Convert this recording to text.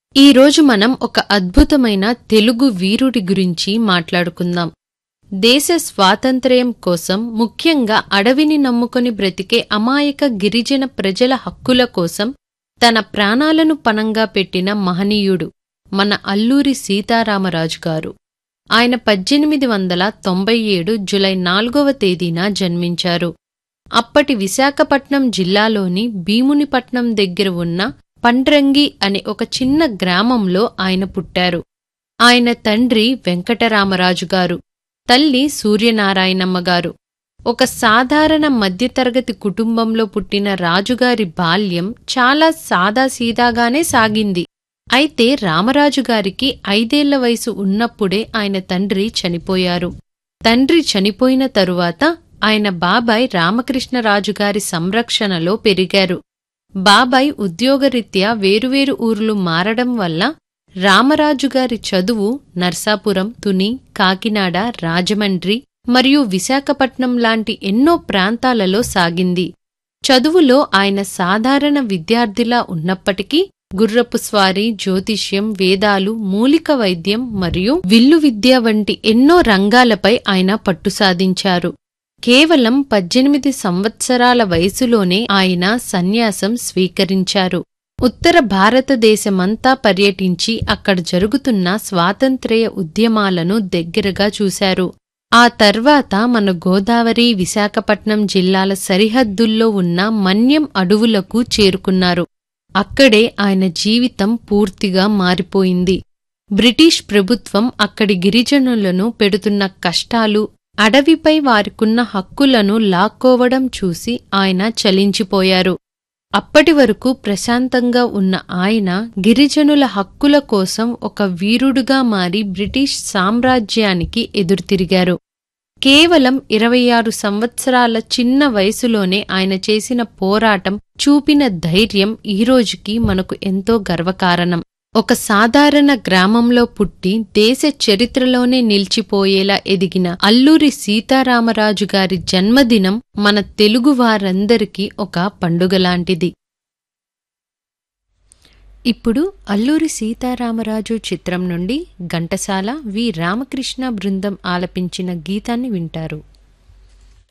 ఈరోజు మనం ఒక అద్భుతమైన తెలుగు వీరుడి గురించి మాట్లాడుకుందాం దేశ స్వాతంత్ర్యం కోసం ముఖ్యంగా అడవిని నమ్ముకొని బ్రతికే అమాయక గిరిజన ప్రజల హక్కుల కోసం తన ప్రాణాలను పణంగా పెట్టిన మహనీయుడు మన అల్లూరి సీతారామరాజు గారు ఆయన పద్దెనిమిది వందల తొంభై ఏడు జులై నాలుగవ తేదీన జన్మించారు అప్పటి విశాఖపట్నం జిల్లాలోని భీమునిపట్నం దగ్గర ఉన్న పండ్రంగి అనే ఒక చిన్న గ్రామంలో ఆయన పుట్టారు ఆయన తండ్రి వెంకటరామరాజు గారు తల్లి సూర్యనారాయణమ్మ గారు ఒక సాధారణ మధ్యతరగతి కుటుంబంలో పుట్టిన రాజుగారి బాల్యం చాలా సాదాసీదాగానే సాగింది అయితే రామరాజు గారికి ఐదేళ్ల వయసు ఉన్నప్పుడే ఆయన తండ్రి చనిపోయారు తండ్రి చనిపోయిన తరువాత ఆయన బాబాయ్ రామకృష్ణరాజు గారి సంరక్షణలో పెరిగారు బాబాయ్ ఉద్యోగరీత్యా వేరువేరు ఊర్లు మారడం వల్ల రామరాజు గారి చదువు నర్సాపురం తుని కాకినాడ రాజమండ్రి మరియు విశాఖపట్నం లాంటి ఎన్నో ప్రాంతాలలో సాగింది చదువులో ఆయన సాధారణ విద్యార్థిలా ఉన్నప్పటికీ గుర్రపు స్వారీ జ్యోతిష్యం వేదాలు మూలిక వైద్యం మరియు విల్లు విద్య వంటి ఎన్నో రంగాలపై ఆయన పట్టు సాధించారు కేవలం పద్దెనిమిది సంవత్సరాల వయసులోనే ఆయన సన్యాసం స్వీకరించారు ఉత్తర భారతదేశమంతా పర్యటించి అక్కడ జరుగుతున్న స్వాతంత్ర్య ఉద్యమాలను దగ్గరగా చూశారు ఆ తర్వాత మన గోదావరి విశాఖపట్నం జిల్లాల సరిహద్దుల్లో ఉన్న మన్యం అడవులకు చేరుకున్నారు అక్కడే ఆయన జీవితం పూర్తిగా మారిపోయింది బ్రిటిష్ ప్రభుత్వం అక్కడి గిరిజనులను పెడుతున్న కష్టాలు అడవిపై వారికున్న హక్కులను లాక్కోవడం చూసి ఆయన చలించిపోయారు అప్పటి వరకు ప్రశాంతంగా ఉన్న ఆయన గిరిజనుల హక్కుల కోసం ఒక వీరుడుగా మారి బ్రిటిష్ సామ్రాజ్యానికి ఎదురుతిరిగారు కేవలం ఇరవై ఆరు సంవత్సరాల చిన్న వయసులోనే ఆయన చేసిన పోరాటం చూపిన ధైర్యం ఈరోజుకి మనకు ఎంతో గర్వకారణం ఒక సాధారణ గ్రామంలో పుట్టి దేశ చరిత్రలోనే నిలిచిపోయేలా ఎదిగిన అల్లూరి సీతారామరాజు గారి జన్మదినం మన తెలుగు వారందరికీ ఒక పండుగలాంటిది ఇప్పుడు అల్లూరి సీతారామరాజు చిత్రం నుండి ఘంటసాల వి రామకృష్ణ బృందం ఆలపించిన గీతాన్ని వింటారు